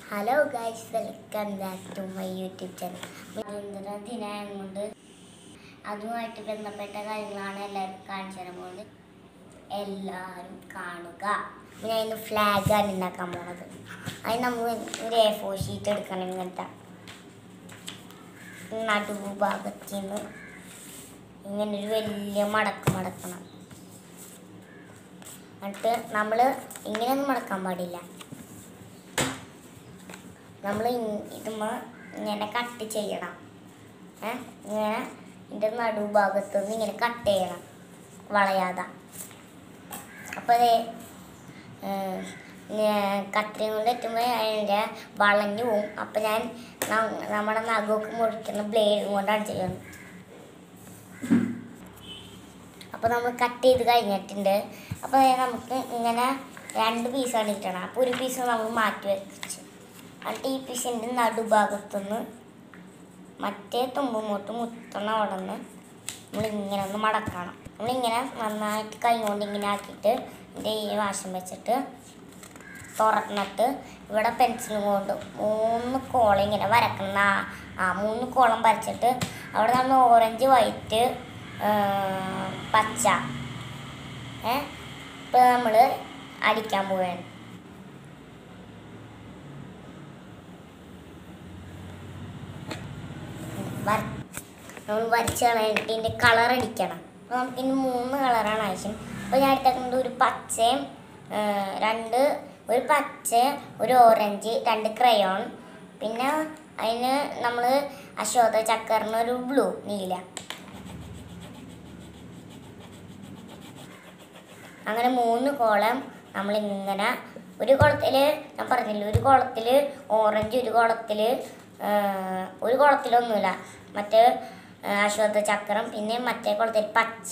hello guys welcome back to my YouTube channel സ്വാതന്ത്ര്യ ദിനം കൊണ്ട് അതുമായിട്ട് ബന്ധപ്പെട്ട കാര്യങ്ങളാണ് എല്ലാവരും കാണിച്ചു തരാൻ പോകുന്നത് എല്ലാവരും കാണുക അപ്പൊ ഞാൻ ഇന്ന് ഫ്ലാഗാണ് ഉണ്ടാക്കാൻ പോണത് അതിന് നമ്മൾ ഒരു എ ഫോർ ഷീറ്റ് എടുക്കണം ഇങ്ങനത്തെ നടുവ് ഭാഗത്ത് നിന്ന് ഇങ്ങനെ ഒരു വലിയ മടക്ക് മടക്കണം എന്നിട്ട് നമ്മൾ ഇങ്ങനെയൊന്നും മടക്കാൻ പാടില്ല നമ്മൾ ഇതുമ്മ ഇങ്ങനെ കട്ട് ചെയ്യണം ഏ ഇങ്ങനെ ഇതിൻ്റെ നടുഭാഗത്ത് നിന്ന് ഇങ്ങനെ കട്ട് ചെയ്യണം വളയാതെ അപ്പോൾ അതേ കത്രിക കൊണ്ട് എത്തുമ്പോൾ അതിൻ്റെ വളഞ്ഞു പോവും അപ്പം ഞാൻ ന- നമ്മുടെ നഖമൊക്കെ മുറിക്കുന്ന ബ്ലേഡ് കൊണ്ടാണ് ചെയ്യുന്നത് അപ്പോൾ നമ്മൾ കട്ട് ചെയ്ത് കഴിഞ്ഞിട്ടുണ്ട് അപ്പോൾ ദേ നമുക്ക് ഇങ്ങനെ രണ്ട് പീസാണ് കിട്ടണം അപ്പോൾ ഒരു പീസ് നമ്മൾ മാറ്റി വെച്ചു എന്നിട്ട് ഈ പീസിൻ്റെ നടുഭാഗത്തുനിന്ന് മറ്റേ തുമ്പുമോട്ട് മുത്തണ അവിടെ നിന്ന് നമ്മളിങ്ങനെ ഒന്ന് മടക്കണം നമ്മളിങ്ങനെ നന്നായിട്ട് കൈ കൊണ്ട് ഇങ്ങനെ ആക്കിയിട്ട് ഇതിൻ്റെ ഈ വാശം വെച്ചിട്ട് തുറന്നിട്ട് ഇവിടെ പെൻസിലും കൊണ്ട് മൂന്ന് കോളം ഇങ്ങനെ വരക്കണം ആ ആ മൂന്ന് കോളം വരച്ചിട്ട് അവിടെ നമ്മൾ ഓറഞ്ച് വൈറ്റ് പച്ച ഏ ഇപ്പം നമ്മൾ അടിക്കാൻ പോവുകയാണ് വര നമ്മൾ വരച്ച് കളഞ്ഞിട്ട് ഇതിൻ്റെ കളർ അടിക്കണം അപ്പോൾ നമുക്ക് ഇനി മൂന്ന് കളറാണ് ആവശ്യം അപ്പോൾ ഞാൻ എടുത്തേക്കുന്നത് ഒരു പച്ചയും ആ, രണ്ട് ഒരു പച്ച ഒരു ഓറഞ്ച് രണ്ട് ക്രയോൺ പിന്നെ അതിന് നമ്മൾ അശോക ചക്കറിന് ഒരു ബ്ലൂ നീല അങ്ങനെ മൂന്ന് കോളം നമ്മൾ ഇങ്ങനെ ഒരു കുളത്തിൽ ഞാൻ പറഞ്ഞില്ല ഒരു കുളത്തിൽ ഓറഞ്ച് ഒരു കുളത്തിൽ ഒരു കുളത്തിലൊന്നുമില്ല മറ്റേ ആ, അശ്വത്ഥ ചക്രം പിന്നെ മറ്റേ കുളത്തിൽ പച്ച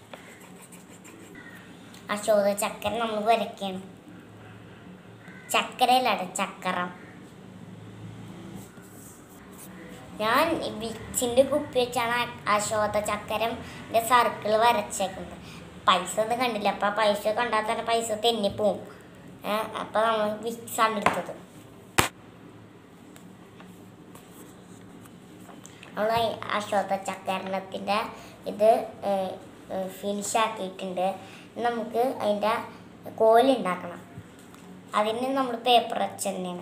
അശോക ചക്കര നമ്മൾ വരയ്ക്കണം ചക്കരയിലാണ് ചക്കരം ഞാൻ വിക്സിൻ്റെ കുപ്പി വെച്ചാണ് അശോക ചക്കരൻ്റെ സർക്കിൾ വരച്ചേക്കുന്നത് പൈസ ഒന്നും കണ്ടില്ല അപ്പം പൈസ കണ്ടാൽ തന്നെ പൈസ തെന്നിപ്പോവും ഏഹ് അപ്പം നമ്മൾ വിക്സാണ് എടുത്തത് നമ്മൾ അശോക ചക്കരണത്തിൻ്റെ ഇത് ഫിനിഷ് ആക്കിയിട്ടുണ്ട് ഇനി നമുക്ക് അതിൻ്റെ കോലുണ്ടാക്കണം അതിന് നമ്മൾ പേപ്പർ വെച്ച് തന്നെയാണ്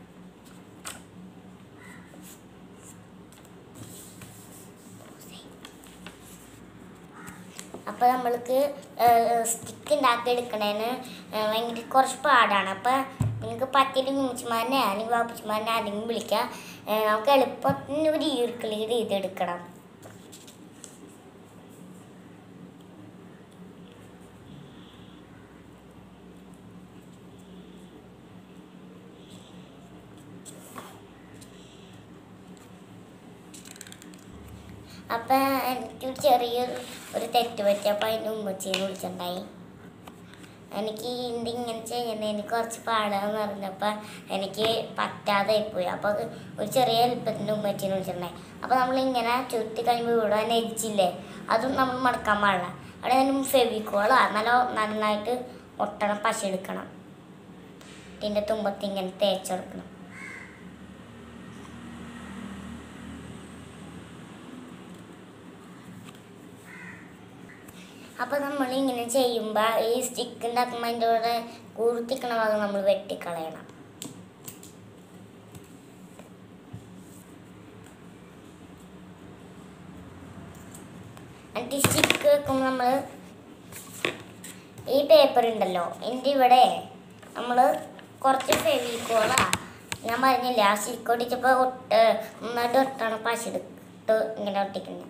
അപ്പോൾ നമ്മൾക്ക് സ്റ്റിക്ക് ഉണ്ടാക്കി എടുക്കണേന് ഏഹ് ഭയങ്കര കുറച്ച് പാടാണ് അപ്പോൾ നിങ്ങൾക്ക് പറ്റിയില്ലെങ്കിൽ ഉമ്മച്ചിമാരനെ അല്ലെങ്കിൽ വാപ്പച്ചിമാരനെ ആരെങ്കിലും വിളിക്കാം ഏഹ് നമുക്ക് എളുപ്പത്തിന് ഒരു ഈർക്കിളി ചെയ്തെടുക്കണം അപ്പം എനിക്ക് ചെറിയൊരു ഒരു തെറ്റ് പറ്റി അപ്പോൾ അതിൻ്റെ ഉമ്മച്ചീനെ വിളിച്ചിട്ടുണ്ടായി എനിക്ക് ഹിന്ദി ഇങ്ങനെ ചെയ്യുന്നത് എനിക്ക് കുറച്ച് പാടാന്ന് പറഞ്ഞപ്പോൾ എനിക്ക് പറ്റാതെ പോയി അപ്പോൾ അത് ഒരു ചെറിയ ഹെൽപ്പത്തിൻ്റെ ഉമ്മച്ചീനെ വിളിച്ചിട്ടുണ്ടായി അപ്പോൾ നമ്മളിങ്ങനെ ചുറ്റി കഴിയുമ്പോൾ ഇവിടെ നെജില്ലേ അതും നമ്മൾ മടക്കാൻ പാടില്ല അവിടെ അതിന് ഫെവിക്കോളോ നല്ല നന്നായിട്ട് ഒട്ടണം പശ എടുക്കണം ഇതിൻ്റെ തുമ്പത്ത് ഇങ്ങനെ തേച്ചെടുക്കണം അപ്പോൾ നമ്മൾ ഇങ്ങനെ ചെയ്യുമ്പോൾ ഈ സ്റ്റിക്ക് ഉണ്ടാക്കുമ്പോൾ അതിൻ്റെ കൂടെ കൂർത്തിക്കണ ഭാഗം നമ്മൾ വെട്ടിക്കളയണം എന്നിട്ട് ഈ സ്റ്റിക്ക് വെക്കുമ്പോൾ നമ്മൾ ഈ പേപ്പർ ഉണ്ടല്ലോ എൻ്റെ ഇവിടെ നമ്മൾ കുറച്ച് ഫെവിക്കോളാ ഞാൻ പറഞ്ഞില്ല ആ സ്റ്റിക്ക് ഒട്ടിച്ചപ്പോൾ ഒട്ട് നന്നായിട്ട് ഒട്ടാണ് പശ എടുത്ത് ഇങ്ങനെ ഒട്ടിക്കുന്നത്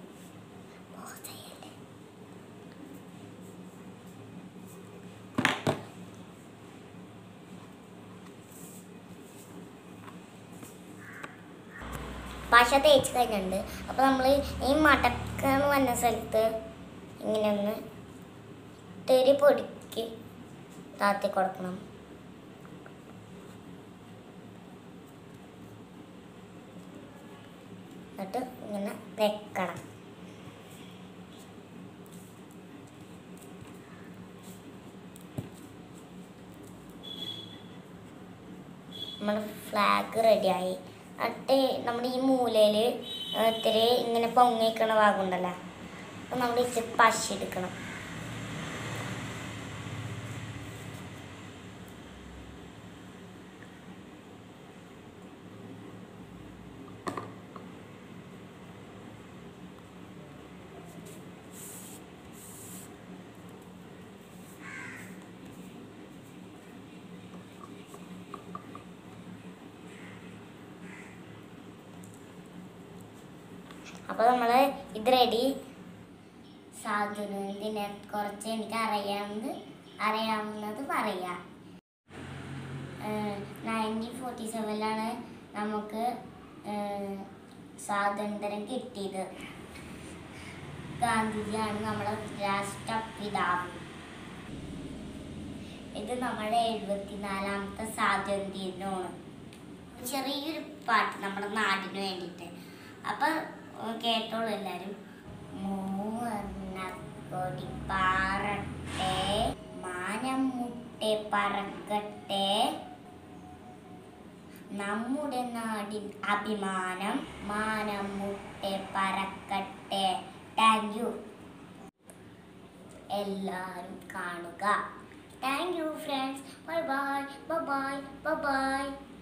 പശ തേച്ച് കഴിഞ്ഞിട്ടുണ്ട് അപ്പോൾ നമ്മൾ ഈ മടക്കെന്ന് പറഞ്ഞ സ്ഥലത്ത് ഇങ്ങനെ ഒന്ന് തെരി പൊടിക്ക് താത്തി കൊടുക്കണം എന്നിട്ട് ഇങ്ങനെ വെക്കണം നമ്മുടെ ഫ്ലാഗ് റെഡിയായി എന്നിട്ട് നമ്മുടെ ഈ മൂലയിൽ ഇത്തിരി ഇങ്ങനെ പൊങ്ങിക്കണ ഭാഗമുണ്ടല്ലോ അപ്പം നമ്മൾ ഇച്ചിരി പശ എടുക്കണം അപ്പോൾ നമ്മൾ ഇത് റെഡി സാധുവിനെ കുറച്ച് എനിക്ക് അറിയാവുന്നത് അറിയാവുന്നത് പറയാം നയൻറ്റീൻ ഫോർട്ടി സെവനിലാണ് നമുക്ക് ഏഹ്, സ്വാതന്ത്ര്യം കിട്ടിയത് ഗാന്ധിജിയാണ് നമ്മുടെ രാഷ്ട്രപിതാവ് ഇത് നമ്മുടെ എഴുപത്തിനാലാമത്തെ സ്വാതന്ത്ര്യ ദിനമാണ് ചെറിയൊരു പാട്ട് നമ്മുടെ നാടിന് വേണ്ടിയിട്ട് അപ്പൊ ഏഹ് കേട്ടോളൂ എല്ലാരും മൂവർണ്ണക്കൊടി പാറട്ടെ മാനം മുട്ടെ പറക്കട്ടെ നമ്മുടെ നാടിൻ അഭിമാനം മാനം മുട്ടെ പറക്കട്ടെ താങ്ക് യു എല്ലാവരും കാണുക thank you friends bye bye bye bye bye by